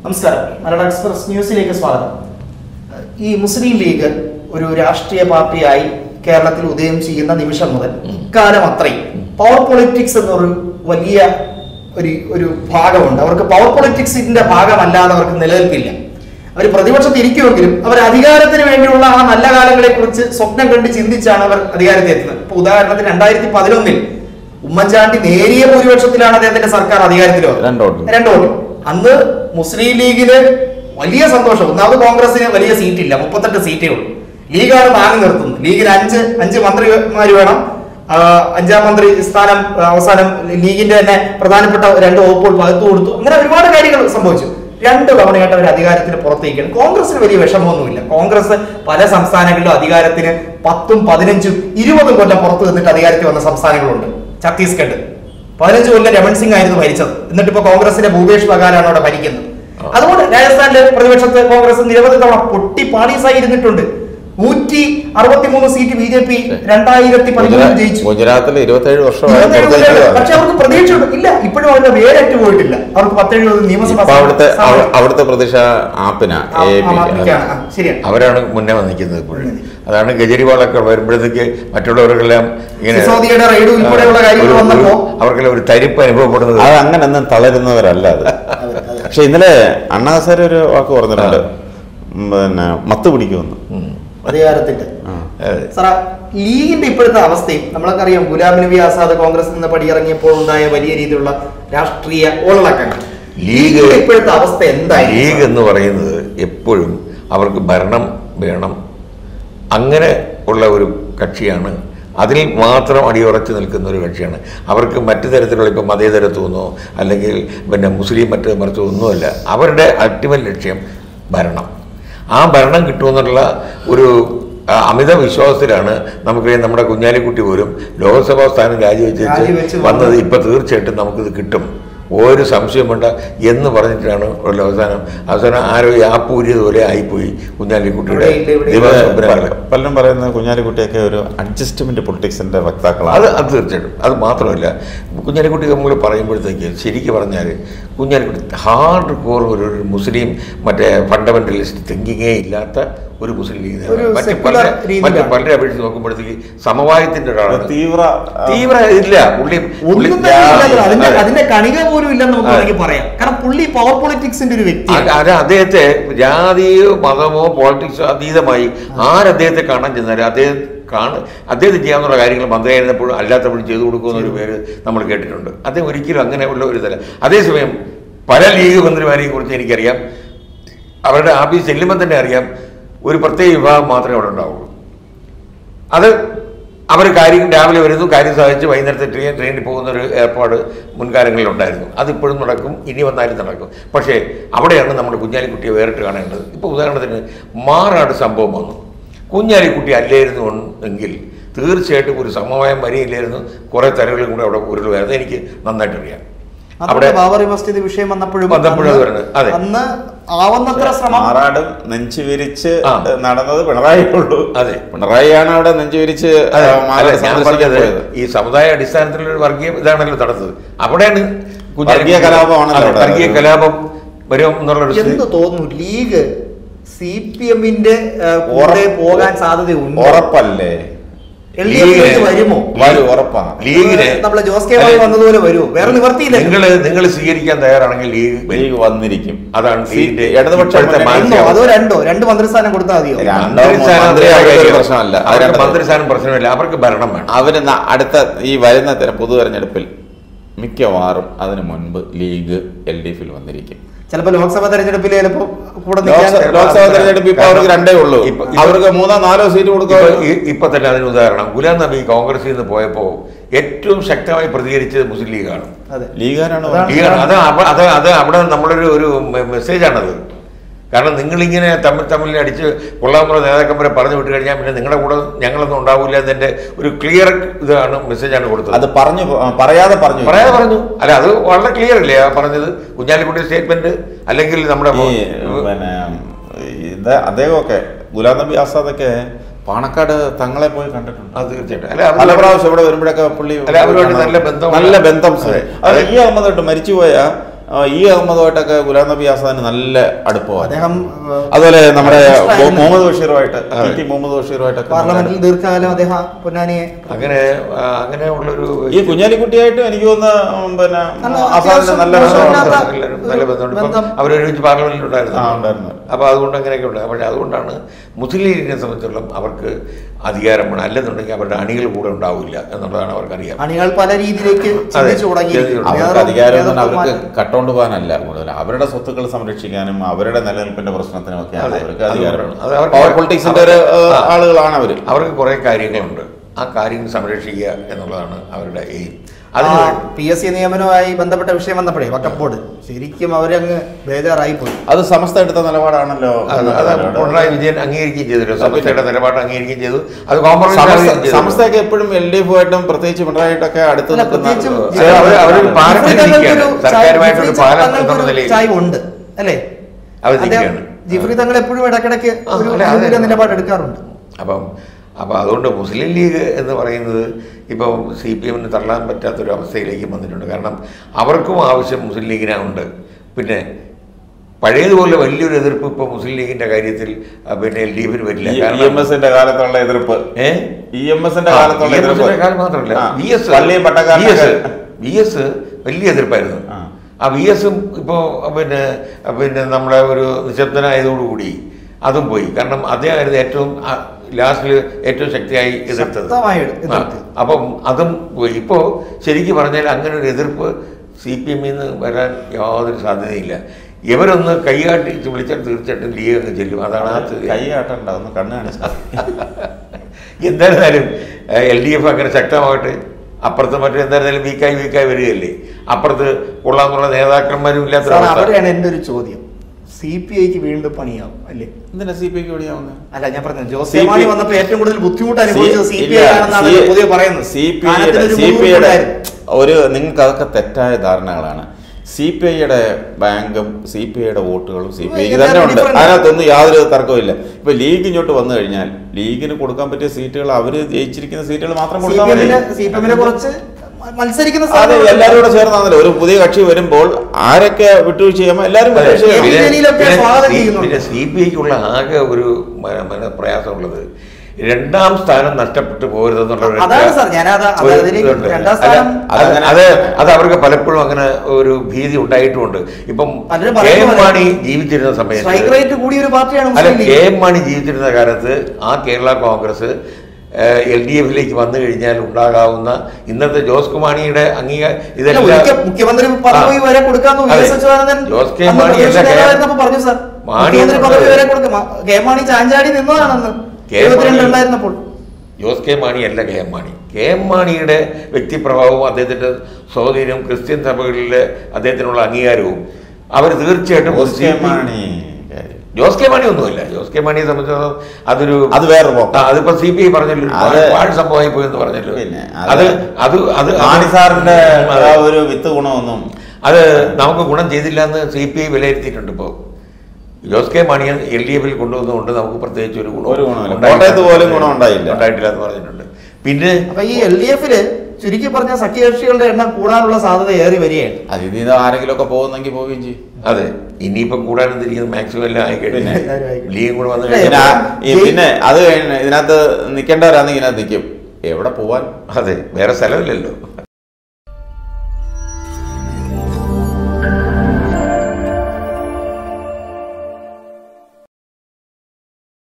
നമസ്കാരം മലയാള എക്സ്പ്രസ് ന്യൂസിലേക്ക് സ്വാഗതം ഈ മുസ്ലിം ലീഗ് ഒരു രാഷ്ട്രീയ പാർട്ടിയായി കേരളത്തിൽ ഉദയം ചെയ്യുന്ന നിമിഷം മുതൽ ഇക്കാലം അത്രയും പവർ പൊളിറ്റിക്സ് എന്നൊരു വലിയ ഒരു ഒരു ഭാഗമുണ്ട് അവർക്ക് പവർ പൊളിറ്റിക്സിന്റെ ഭാഗമല്ലാതെ അവർക്ക് നിലനിൽപ്പില്ല അവർ പ്രതിപക്ഷത്ത് ഇരിക്കുമെങ്കിലും അവർ അധികാരത്തിന് വേണ്ടിയുള്ള ആ നല്ല കാലങ്ങളെ കുറിച്ച് സ്വപ്നം കണ്ട് ചിന്തിച്ചാണ് അവർ അധികാരത്തിൽ എത്തുന്നത് ഇപ്പൊ ഉദാഹരണത്തിന് രണ്ടായിരത്തി പതിനൊന്നിൽ ഉമ്മൻചാണ്ടി നേരിയ ഭൂരിപക്ഷത്തിലാണ് അദ്ദേഹത്തിന്റെ സർക്കാർ അധികാരത്തിൽ വന്നത്. രണ്ട് വോട്ട്. രണ്ട് വോട്ട് അന്ന് മുസ്ലിം ലീഗിന് വലിയ സന്തോഷം ഒന്നാമത് കോൺഗ്രസിന് വലിയ സീറ്റില്ല മുപ്പത്തെട്ട് സീറ്റേ ഉള്ളൂ ലീഗാണ് താങ്ങി നിർത്തുന്നത് ലീഗിന് അഞ്ച് അഞ്ച് മന്ത്രിമാർ വേണം ആ, അഞ്ചാം മന്ത്രി സ്ഥാനം ആ, അവസാനം ലീഗിന്റെ തന്നെ പ്രധാനപ്പെട്ട രണ്ട് വകുപ്പുകൾ പകുത്തു കൊടുത്തു അങ്ങനെ ഒരുപാട് കാര്യങ്ങൾ സംഭവിച്ചു രണ്ട് തവണയായിട്ട് അവർ അധികാരത്തിന് പുറത്തേക്കാണ് കോൺഗ്രസിന് വലിയ വിഷമമൊന്നുമില്ല കോൺഗ്രസ് പല സംസ്ഥാനങ്ങളിലും അധികാരത്തിന് പത്തും പതിനഞ്ചും ഇരുപതും കൊല്ലം പുറത്തു നിന്നിട്ട് അധികാരത്തിൽ വന്ന സംസ്ഥാനങ്ങളുണ്ട് ഛത്തീസ്ഗഡ് പതിനഞ്ച് കൊല്ലം രമൺ സിംഗ് ആയിരുന്നു ഭരിച്ചത് എന്നിട്ട് ഇപ്പൊ കോൺഗ്രസിന്റെ ഭൂപേഷ് ബഗാലാണ് അവിടെ ഭരിക്കുന്നത് അതുകൊണ്ട് രാജസ്ഥാനിലെ പ്രതിപക്ഷത്ത് കോൺഗ്രസ് നിരവധി തവണ പൊട്ടി പാളീസായി ഇരുന്നിട്ടുണ്ട് നൂറ്റി അറുപത്തിമൂന്ന് സീറ്റ് ബി ജെ പി രണ്ടായിരത്തി പതിമൂന്നിൽ ജയിച്ചു ഗുജറാത്തിൽ ഇരുപത്തേഴ് വർഷമായി ഇരുപത്തേഴ് പുറത്തേക്ക് കൊല്ലം. പോവാ. പക്ഷെ അവർക്ക് പ്രതീക്ഷയുണ്ട് ഇല്ല ഇപ്പോഴും അവരുടെ വേരറ്റ് പോയിട്ടില്ല അവർക്ക് പത്തെഴുപത് നിയമസഭാ ഇപ്പൊ അവിടുത്തെ സ്ഥാനം- അവ- അവിടുത്തെ പ്രതീക്ഷ ആപ്പിന ആ, ആ, ആപ്പിക്കാണ്. ആ, ശരിയാണ് അവരാണ് മുന്നേ വന്നിരിക്കുന്നത് ഇപ്പോഴും അതാണ് കെജ്രിവാളൊക്കെ വരുമ്പോഴത്തേക്ക് മറ്റുള്ളവർക്കെല്ലാം ഇങ്ങനെ സിസോദിയുടെ റെയ്ഡ് ഉൾപ്പെടെയുള്ള കാര്യങ്ങൾ ഒരു- ഒരു- വന്നപ്പോ അവർക്കെല്ലാം ഒരു തരിപ്പ് അനുഭവപ്പെടുന്നത് അത് അങ്ങനൊന്നും തളരുന്നവരല്ല അത് പക്ഷെ ഇന്നലെ അണ്ണാസാര ഒരു വാക്ക് പറഞ്ഞിട്ടുണ്ട് ഉം, പിന്നെ മത്ത് പിടിക്കുമെന്ന് അധികാരത്തിന്റെ ആ. അതെ. സാറ ലീഗിന്റെ ഇപ്പോഴത്തെ അവസ്ഥയും നമ്മളൊക്കെ അറിയാം ഗുലാം നബി ആസാദ് കോൺഗ്രസിൽ നിന്ന് പടിയിറങ്ങിയപ്പോൾ ഉണ്ടായ വലിയ രീതിയിലുള്ള രാഷ്ട്രീയ ഓളക്കങ്ങൾ ലീഗ് ലീഗിന്റെ ഇപ്പോഴത്തെ അവസ്ഥ എന്തായിരിക്കും ലീഗ് സാർ? എന്ന് പറയുന്നത് എപ്പോഴും അവർക്ക് ഭരണം വേണം അങ്ങനെ ഉള്ള ഒരു കക്ഷിയാണ് അതിൽ മാത്രം അടിയുറച്ച് നിൽക്കുന്ന ഒരു കക്ഷിയാണ് അവർക്ക് മറ്റു തരത്തിലുള്ള ഇപ്പം മതേതരത്വമെന്നോ അല്ലെങ്കിൽ പിന്നെ മുസ്ലിം മറ്റ് മറിച്ചോ ഒന്നുമല്ല അവരുടെ അൾട്ടിമേറ്റ് ലക്ഷ്യം ഭരണം ആ ഭരണം കിട്ടുമെന്നുള്ള ഒരു ആ, അമിത വിശ്വാസത്തിലാണ് നമുക്ക് നമ്മുടെ കുഞ്ഞാലിക്കുട്ടി പോലും ലോക്സഭാ സ്ഥാനം രാജിവെച്ച് രാജിവെച്ച് വന്നത് ഇപ്പൊ തീർച്ചയായിട്ടും നമുക്കിത് കിട്ടും ഒരു സംശയം വേണ്ട എന്ന് പറഞ്ഞിട്ടാണ് ഉള്ള അവസാനം അവസാനം ആരോ ഈ ആപ്പ് ഊരിയതുപോലെ ആയിപ്പോയി കുഞ്ഞാലിക്കുട്ടിയുടെ ഇവിടെ ഇല്ല, ഇവിടെ ഇല്ല. ദിവസപ്രകാരം പല- പലരും പറയുന്നത് കുഞ്ഞാലിക്കുട്ടിയൊക്കെ ഒരു അഡ്ജസ്റ്റ്മെന്റ് പൊളിറ്റിക്സിന്റെ അത് വക്താക്കളാണ് അത് തീർച്ചയായിട്ടും അത് മാത്രമല്ല കുഞ്ഞാലിക്കുട്ടി നമ്മൾ പറയുമ്പോഴത്തേക്ക് ശരിക്കും പറഞ്ഞാൽ കുഞ്ഞാലിക്കുട്ടി ഹാർഡ് കോർ ഒരു ഒരു മുസ്ലിം മറ്റേ ഫണ്ടമെന്റലിസ്റ്റ് തിങ്കിങ്ങേ ഇല്ലാത്ത ഒരു മുസ്ലിം ലീഗ് ഒരു നേതാവ്. മറ്റ് secular പല രീതിയിലാണ്. മറ്റ് പലരെ അപേക്ഷിച്ച് നോക്കുമ്പോഴത്തേക്ക് സമവായത്തിന്റെ ഒരാളാണ് തീവ്ര തീവ്ര ഇല്ല പുള്ളി പുള്ളി ഒന്നും തന്നെ ഇല്ലാതെ അതിന്റെ അതെ. അതിന്റെ കണിക പോലും ഇല്ലെന്ന് നമുക്ക് അതെ. വേണമെങ്കിൽ പറയാം കാരണം പുള്ളി പവർ പൊളിറ്റിക്സിന്റെ ഒരു വ്യക്തിയാണ് അത് അത് അദ്ദേഹത്തെ ജാതിയോ മതമോ പോളിറ്റിക്സോ അതീതമായി ആരദ്ദേഹത്തെ കാണാൻ ചെന്നാലും അദ്ദേഹം കാണ അദ്ദേഹത്തിന് ചെയ്യാവുന്ന കാര്യങ്ങൾ മന്ത്രിയായിരുന്നപ്പോഴും അല്ലാത്തപ്പോഴും ചെയ്തു കൊടുക്കുന്ന ഒരു പേര് നമ്മൾ കേട്ടിട്ടുണ്ട് അദ്ദേഹം ഒരിക്കലും അങ്ങനെയുള്ള ഒരു തല അതേസമയം പല ലീഗ് മന്ത്രിമാരെയും കുറിച്ച് എനിക്കറിയാം അവരുടെ ആഫീസ് ചെല്ലുമ്പോൾ തന്നെ അറിയാം ഒരു പ്രത്യേക വിഭാഗം മാത്രമേ അവിടെ ഉണ്ടാവുള്ളൂ അത് അവർ കാര്യം രാവിലെ വരുന്നു കാര്യം സാധിച്ച് വൈകുന്നേരത്തെ ട്രെയിൻ ട്രെയിനിൽ പോകുന്ന ഒരു ഏർപ്പാട് മുൻകാലങ്ങളിൽ ഉണ്ടായിരുന്നു അതിപ്പോഴും നടക്കും ഇനി വന്നാലും നടക്കും പക്ഷേ അവിടെയാണ് നമ്മുടെ കുഞ്ഞാലിക്കുട്ടിയെ വേറിട്ട് കാണേണ്ടത് ഇപ്പോൾ ഉദാഹരണത്തിന് മാറാട് സംഭവം വന്നു കുഞ്ഞാലിക്കുട്ടി അല്ലായിരുന്നു എങ്കിൽ തീർച്ചയായിട്ടും ഒരു സമവായം വരിയില്ലായിരുന്നു കുറേ തരകളും കൂടെ അവിടെ ഉരുളുമായിരുന്നു എനിക്ക് നന്നായിട്ട് അറിയാം അവിടെ ബാബറി മസ്ജിദ് വിഷയം വന്നപ്പോഴും വന്നപ്പോഴും അത് അന്ന് വരുന്നത്. അതെ. അന്ന് ആവുന്നത്ര ശ്രമം മാറാടും നെഞ്ചു വിരിച്ച് ആ. നടന്നത് പിണറായി ഉള്ളൂ അതെ. പിണറായിയാണ് അവിടെ നെഞ്ചു വിരിച്ച് അതെ, ആ, അല്ല, മാറാട് ഞാൻ സന്ദർശിക്കാൻ പറഞ്ഞത് പോയത്. ഈ സമുദായ അടിസ്ഥാനത്തിലുള്ള ഒരു വർഗീയ ഇതാണല്ലോ നടന്നത് അവിടെയാണ് കുഞ്ഞാലിക്കുട്ടി- വർഗീയ കലാപമാണല്ലോ അതെ, അവിടെ. വർഗീയ കലാപം വരും എന്നുള്ളൊരു സ്ഥിതി. എന്ത് തോന്നുന്നു ലീഗ് സി പി എമ്മിന്റെ കൂടെ ഉറപ്പ്- പോകാൻ സാധ്യതയുണ്ട് ഉറപ്പല്ലേ എൽ ഡി എഫിലേക്ക് ലീഗിന് വരുമോ വരും ഉറപ്പാ ലീഗിന് നമ്മളെ ജോസ് കെ മാണി വന്നതുപോലെ വരുമോ വേറെ നിവർത്തിയില്ല നിങ്ങൾ നിങ്ങൾ സ്വീകരിക്കാൻ തയ്യാറാണെങ്കിൽ ലീഗ് വരും. ലീഗ് വന്നിരിക്കും അതാണ് സി- ലീഗിന്റെ ഇടതുപക്ഷ ഇപ്പോഴത്തെ മുന്നണി- മാനസിക ഒന്നോ അവസ്ഥ. അതോ രണ്ടോ രണ്ട് മന്ത്രിസ്ഥാനം കൊടുത്താൽ മതിയോ രണ്ടോ മന്ത്രിസ്ഥാനം മന്ത്രിയാകുന്ന ഒരു കാര്യം. പ്രശ്നമല്ല. അത് അവർക്ക് രണ്ടത്. മന്ത്രിസ്ഥാനം പ്രശ്നമില്ല അവർക്ക് ഭരണം വേണം അവര് ന- അടുത്ത ഈ വരുന്ന തെര- പൊതു തെരഞ്ഞെടുപ്പിൽ മിക്കവാറും അതിനു മുൻപ് ലീഗ് എൽ ഡി എഫിൽ വന്നിരിക്കും ചിലപ്പോ ലോക്സഭാ തെരഞ്ഞെടുപ്പിൽ ചിലപ്പോ കൂടെ ലോക്സഭ നിൽക്കാൻ ലോക്സഭാ തെരഞ്ഞെടുപ്പ് ഇപ്പൊ അവർക്ക് രണ്ടേ ഉള്ളൂ ഇപ്പൊ- ഇപ്പൊ- അവർക്ക് മൂന്നോ നാലോ സീറ്റ് ഇപ്പൊ കൊടുക്കുക ഈ- ഇപ്പൊ തന്നെ അതിന് ഉദാഹരണം ഗുലാം നബി കോൺഗ്രസിൽ നിന്ന് പോയപ്പോ ഏറ്റവും ശക്തമായി പ്രതികരിച്ചത് മുസ്ലിം ലീഗാണ് അതെ ലീഗാരാണ് അതാണ്. ലീഗാണ് അത് അവ- അത് അത് അവിടെ നമ്മളൊരു ഒരു മെസ്സേജാണത് കാരണം നിങ്ങളിങ്ങനെ തമ്മിൽ തമ്മിൽ അടിച്ച് കൊള്ളാമെന്നുള്ള നേതാക്കന്മാരെ പറഞ്ഞു വിട്ട് കഴിഞ്ഞാൽ പിന്നെ നിങ്ങളുടെ കൂടെ ഞങ്ങളൊന്നും ഉണ്ടാവില്ല എന്നതിന്റെ ഒരു ക്ലിയർ ഇതാണ് മെസ്സേജാണ് കൊടുത്തത് അത് പറഞ്ഞു ആ, പറയാതെ പറഞ്ഞു പറയാതെ പറഞ്ഞു അല്ല അത് വളരെ ക്ലിയർ അല്ലേ ആ പറഞ്ഞത് കുഞ്ഞാലിക്കുട്ടി സ്റ്റേറ്റ്മെന്റ് അല്ലെങ്കിൽ നമ്മുടെ ഈ പിന്നെ ഇത് അദ്ദേഹമൊക്കെ ഗുലാം നബി ആസാദൊക്കെ പാണക്കാട് തങ്ങളെ പോയി കണ്ടിട്ടുണ്ട് അത് തീർച്ചയായിട്ടും അല്ല പല അവർ പ്രാവശ്യം ഇവിടെ വരുമ്പോഴൊക്കെ പുള്ളി അല്ല, അവരുമായിട്ട് നല്ല ബന്ധമുള്ള- നല്ല ബന്ധം സർ. അതെ. അത് അതെ. ഈ അഹമ്മദ് മരിച്ചുപോയ ആ, ഈ അഹമ്മദുമായിട്ടൊക്കെ ഗുലാം നബി ആസാദിന് നല്ല അടുപ്പമാണ് അദ്ദേഹം ഏഹ്, അതുപോലെ നമ്മുടെ മിനിസ്റ്റർ ആയിരുന്നു. മുഹമ്മദ് ബഷീറുമായിട്ട് പി ടി മുഹമ്മദ് ബഷീറുമായിട്ടൊക്കെ പാർലമെന്റിൽ ദീർഘകാലം അദ്ദേഹം പൊന്നാനിയെ അങ്ങനെ ആ, അങ്ങനെ ഉള്ളൊരു ഈ കുഞ്ഞാലിക്കുട്ടിയായിട്ട് എനിക്ക് തോന്നുന്ന ഉം, പിന്നെ നല്ല ആസാദിന് നല്ല അത്യാവശ്യം ബന്ധമുണ്ട്. മോശമില്ലാത്ത എല്ലാവരും നല്ല ബന്ധമുണ്ട് ഇപ്പം ബന്ധം. അവരൊരുമിച്ച് പാർലമെന്റിൽ ഉണ്ടായിരുന്നു ആ, ഉണ്ടായിരുന്നു. അപ്പോൾ അതുകൊണ്ട് അങ്ങനെയൊക്കെ ഉണ്ട് പക്ഷേ അതുകൊണ്ടാണ് മുസ്ലിം ലീഗിനെ സംബന്ധിച്ചിടത്തോളം അവർക്ക് അധികാരം വേണം അല്ലെന്നുണ്ടെങ്കിൽ അവരുടെ അണികൾ കൂടെ ഉണ്ടാവില്ല എന്നുള്ളതാണ് അവർക്കറിയാം അണികൾ പല രീതിയിലേക്ക് ചിന്തിച്ചു തുടങ്ങി ചിന്തിച്ചു തുടങ്ങി. അവർക്ക് നേതൃത്വം- അധികാരം ഒന്നും നേതൃത്വം അവർക്ക് മാറ്റം. കട്ടോണ്ട് പോകാനല്ല കൂടുതൽ അവരുടെ സ്വത്തുക്കൾ സംരക്ഷിക്കാനും അവരുടെ നിലനിൽപ്പിന്റെ പ്രശ്നത്തിനും ഒക്കെയാണ് അതെ, അവർക്ക് അധികാരം അതുകൊണ്ടാണ്. അത് അവർക്ക് പവർ പൊളിറ്റിക്സിന്റെ ഒരു ഏഹ്, ആ. ആളുകളാണ് അവര് അവർക്ക് കുറേ കാര്യങ്ങളുണ്ട് ആ കാര്യങ്ങൾ സംരക്ഷിക്കുക എന്നുള്ളതാണ് അവരുടെ എയിം ആ അതിന് പി എസ് സി നിയമനവുമായി ബന്ധപ്പെട്ട വിഷയം വന്നപ്പോഴേ വക്കഫ് ബോർഡ് ശരിക്കും അവരങ്ങ് ബേജാറായി പോയി അത് സമസ്ത എടുത്ത നിലപാടാണല്ലോ അത് അത് പിണറായി വിജയൻ അംഗീകരിക്കുകയും ചെയ്തല്ലോ സമസ്തയുടെ നിലപാട് അംഗീകരിക്കുകയും ചെയ്തു അത് കോംപ്രമൈസ് സമസ്ത- ആവുകയും ചെയ്തു. സമസ്തയൊക്കെ എപ്പോഴും എൽ ഡി എഫുമായിട്ടും പ്രത്യേകിച്ച് പിണറായിട്ടൊക്കെ അടുത്ത് അല്ല, നിൽക്കുന്ന പ്രത്യേകിച്ചും പക്ഷേ അവര് അവര് പാലം ജിഫ്രി നിൽക്കുകയാണ്. തങ്ങൾക്കൊരു സർക്കാരുമായിട്ടൊരു ജിഫ്രി പാലം തങ്ങൾക്കൊരു എന്നുള്ള നിലയിൽ. ചായ്വ് ഉണ്ട് അല്ലേ അവർ അദ്ദേഹം- നിൽക്കുകയാണ്. ജിഫ്രി തങ്ങൾ എപ്പോഴും ഇടക്കിടയ്ക്ക് ആ, ഒരു അല്ല, അനുകൂല അതെ. നിലപാട് എടുക്കാറുണ്ട് അപ്പം അപ്പം അതുകൊണ്ട് മുസ്ലിം ലീഗ് എന്ന് പറയുന്നത് ഇപ്പോൾ സി പി എമ്മിന് തള്ളാൻ പറ്റാത്തൊരു അവസ്ഥയിലേക്ക് വന്നിട്ടുണ്ട് കാരണം അവർക്കും ആവശ്യം മുസ്ലിം ലീഗിനുണ്ട് പിന്നെ പഴയതുപോലെ വലിയൊരു എതിർപ്പ് ഇപ്പോൾ മുസ്ലിം ലീഗിന്റെ കാര്യത്തിൽ ആ, പിന്നെ എൽ ഡി എഫിന് വരില്ല ഇ എം എസിന്റെ കാലത്തുള്ള എതിർപ്പ് ഏ? ഇ എം എസിന്റെ ആ, കാലത്തുള്ള VMS ന്റെ എതിർപ്പ് കാലം മാത്രമല്ല ആ, വി എസ് പള്ളിയും പട്ടക്കാരനൊക്കെ വി എസ് വലിയ എതിർപ്പായിരുന്നു ആ. ആ വി എസും ഇപ്പോൾ പിന്നെ പിന്നെ നമ്മുടെ ഒരു നിശബ്ദനായതോടുകൂടി അതും പോയി കാരണം അദ്ദേഹമായിരുന്നു ഏറ്റവും ലാസ്റ്റിൽ ഏറ്റവും ശക്തിയായി എതിർത്തത് ശക്തമായി എതിർത്തത്. ആ, അപ്പം അതും പോയി ഇപ്പോൾ ശരിക്കും പറഞ്ഞാൽ അങ്ങനെ ഒരു എതിർപ്പ് സി പി എമ്മിൽ നിന്ന് വരാൻ യാതൊരു സാധ്യതയില്ല ഇവരൊന്ന് കൈകാട്ടി വിളിച്ചാൽ തീർച്ചയായിട്ടും ലീഗ് അങ്ങ് ചെല്ലും അതാണ് ആ സ്ഥിതി. കൈ ആട്ടണ്ട ഒന്ന് കണ്ണ് കാണിച്ചാൽ എന്തായിരുന്നാലും എൽ ഡി എഫ് അങ്ങനെ ശക്തമാകട്ടെ അപ്പുറത്ത് മറ്റു എന്തായിരുന്നാലും വീക്കായി വീക്കായി വരികയല്ലേ അപ്പുറത്ത് കൊള്ളാന്നുള്ള നേതാക്കന്മാരും ഇല്ലാത്ത സാർ അവസ്ഥ. അവിടെയാണ് എൻ്റെ ഒരു ചോദ്യം സി പി ഐക്ക് വീണ്ടും പണിയാവും അല്ലേ എന്തിനാ സി പി ഐക്ക് ഓടിയാവുന്നത് അല്ല ഞാൻ പറഞ്ഞത് ജോസ് CPI കെ മാണി വന്നപ്പോൾ ഏറ്റവും കൂടുതൽ ബുദ്ധിമുട്ട് അനുഭവിച്ചത് സി പി ഐ ഇല്ല, ആണെന്നാണ് സി- പൊതുവെ പറയുന്നത് സി പി കാലത്തിന് ഐയുടെ ഒരു സി പി ഐയുടെ മുൻകൂറായിരുന്നു. ഒരു നിങ്ങൾക്ക് അതൊക്കെ തെറ്റായ ധാരണകളാണ് സി പി ഐയുടെ ബാങ്കും സി പി ഐയുടെ വോട്ടുകളും സി പി ഐക്ക് ഇതെല്ലാം തന്നെ ഉണ്ട് different. അതിനകത്തൊന്നും യാതൊരു തർക്കമില്ല ഇപ്പൊ ലീഗ് ഇങ്ങോട്ട് വന്നു കഴിഞ്ഞാൽ ലീഗിന് കൊടുക്കാൻ പറ്റിയ സീറ്റുകൾ അവര് ജയിച്ചിരിക്കുന്ന സീറ്റുകൾ മാത്രം സി കൊടുത്താൽ പി മതി എമ്മിന് സി പി എമ്മിനെ കുറച്ച് മത്സരിക്കുന്ന അതെ സ്ഥാനം എല്ലാവരും കൂടെ ചേർന്നാണല്ലോ ഒരു പുതിയ കക്ഷി വരുമ്പോൾ ആരൊക്കെ വിട്ടുവീഴ്ച ചെയ്യുമ്പോൾ എല്ലാവരും അതെ. വിട്ടുവീഴ്ച ചെയ്യണം. പിന്നെ- ജലീലൊക്കെ പിന്നെ സ്വാഗതം സി- ചെയ്യുന്നുണ്ട്. പിന്നെ സി പി ഐക്കുള്ള ആകെ ഒരു മന- മന- പ്രയാസമുള്ളത് രണ്ടാം സ്ഥാനം നഷ്ടപ്പെട്ടു പോരുതെന്നുള്ള ഒരു- അതാണ് സാർ ഞാനത് അത് ഒരു അതിലേക്ക് ഇതുണ്ട്. രണ്ടാം അല്ല, സ്ഥാനം അത് അതങ്ങനെ- അത് അത് അവർക്ക് പലപ്പോഴും അങ്ങനെ ഒരു ഭീതി ഉണ്ടായിട്ടുമുണ്ട് ഇപ്പം പലരും കെ എം പറയുന്നത് മാണി ജീവിച്ചിരുന്ന സ്ട്രൈക്ക് സമയത്ത് റേറ്റ് കൂടിയ ഒരു പാർട്ടിയാണ് അല്ല മുസ്ലിം കെ ലീഗ് എം മാണി ജീവിച്ചിരുന്ന കാലത്ത് ആ കേരള കോൺഗ്രസ് എൽ ഡി എഫിലേക്ക് വന്നു കഴിഞ്ഞാൽ ഉണ്ടാകാവുന്ന ഇന്നത്തെ ജോസ് കുമാണിയുടെ അംഗീകാരം അല്ല, ഇതെല്ലാം ഒരിക്കൽ മുഖ്യമന്ത്രി പദവി ആ. വരെ കൊടുക്കാന്ന് വി അതെ. എസ് അച്യുതാനന്ദൻ ജോസ് കെ അന്ന് മാണി പ്രതിപക്ഷ അല്ല കെ- നേതാവായിരുന്നപ്പോൾ പറഞ്ഞു സാർ മാണി മുഖ്യമന്ത്രി പദവി എന്നുള്ളത് വരെ കൊടുക്കും മ- കെ മാണി ചാഞ്ചാടി നിന്നതാണെന്ന് കെ. എഴുപത്തിരണ്ട് മാണി- ഉണ്ടായിരുന്നപ്പോൾ ജോസ് കെ മാണി അല്ല K M Mani K M മാണിയുടെ വ്യക്തിപ്രഭാവവും അദ്ദേഹത്തിന്റെ സ്വാധീനവും ക്രിസ്ത്യൻ സഭകളിലെ അദ്ദേഹത്തിനുള്ള അംഗീകാരവും അവർ തീർച്ചയായിട്ടും ജോസ് കെ CPI മാണി കാര്യം. ജോസ് കെ മാണി ഒന്നുമില്ല ജോസ് കെ മാണിയെ സംബന്ധിച്ചിടത്തോളം അതൊരു അത് വേറൊരു പോക്കാ. ആ, അതിപ്പോ സി പി ഐ പറഞ്ഞല്ലോ അത് പാഴ് സംഭവമായി പോയി എന്ന് പറഞ്ഞല്ലോ പിന്നെ അത് അത് അത് അത് മാണി സാറിന്റെ അതെ. ആ ഒരു വിത്ത് ഗുണമൊന്നും അത് നമുക്ക് ഗുണം ചെയ്തില്ല എന്ന് സി പി ഐ വിലയിരുത്തിയിട്ടുണ്ട് ഇപ്പോൾ ജോസ് കെ മാണിയെ എൽ ഡി എഫിൽ കൊണ്ടുവന്നുകൊണ്ട് നമുക്ക് പ്രത്യേകിച്ച് ഒരു ഗുണം ഒരു ഗുണമില്ല. ഉണ്ടായിട്ടില്ല. കോട്ടയത്ത് പോലും ഗുണം ഉണ്ടായില്ല. ഉണ്ടായിട്ടില്ല എന്ന് പറഞ്ഞിട്ടുണ്ട് പിന്നെ അപ്പൊ ഈ എൽ ഡി എഫില് ചുരുക്കി പറഞ്ഞ സഖ്യകക്ഷികളുടെ എണ്ണം കൂടാനുള്ള സാധ്യത ഏറി വരികയാണ് അത് ഇതിന് ആരെങ്കിലും ഒക്കെ പോകുന്നെങ്കിൽ പോവുകയും ചെയ്യും അതെ ഇനിയിപ്പം കൂടാനെന്തിരിക്കുന്നത് മാക്സിമം എല്ലാം ആയി കഴിഞ്ഞു പിന്നെ. എല്ലാവരും ആയി. ലീഗും കൂടെ വന്നു അല്ലേ? പിന്നെ കഴിഞ്ഞാൽ ആ- ഈ പിന്നെ അത് കഴിഞ്ഞ് ഇതിനകത്ത് നിൽക്കേണ്ടവരാണെങ്കിൽ ഇതിനകത്ത് നിൽക്കും എവിടെ പോവാൻ അതെ വേറെ സ്ഥലമില്ലല്ലോ